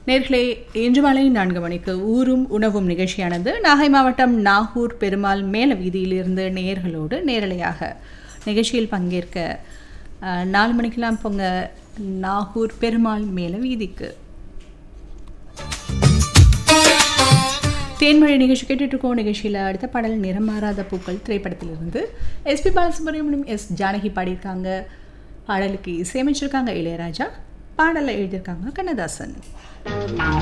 நேர்களே இன்று மாலை நான்கு மணிக்கு ஊரும் உணவும் நிகழ்ச்சியானது நாகை மாவட்டம் நாகூர் பெருமாள் மேல வீதியிலிருந்து நேயர்களோடு நேரலையாக நிகழ்ச்சியில் பங்கேற்க அஹ், நாலு மணிக்கெல்லாம் போங்க நாகூர் பெருமாள் மேல வீதிக்கு தேன்மொழி நிகழ்ச்சி கேட்டுட்டு இருக்கோம் நிகழ்ச்சியில் அடுத்த பாடல் நிறம் மாறாத பூக்கள் திரைப்படத்திலிருந்து எஸ்பி பாலசுப்ரமணியம் எஸ் ஜானகி பாடியிருக்காங்க பாடலுக்கு இசையமைச்சிருக்காங்க இளையராஜா பாடலை எழுதியிருக்காங்க கண்ணதாசன்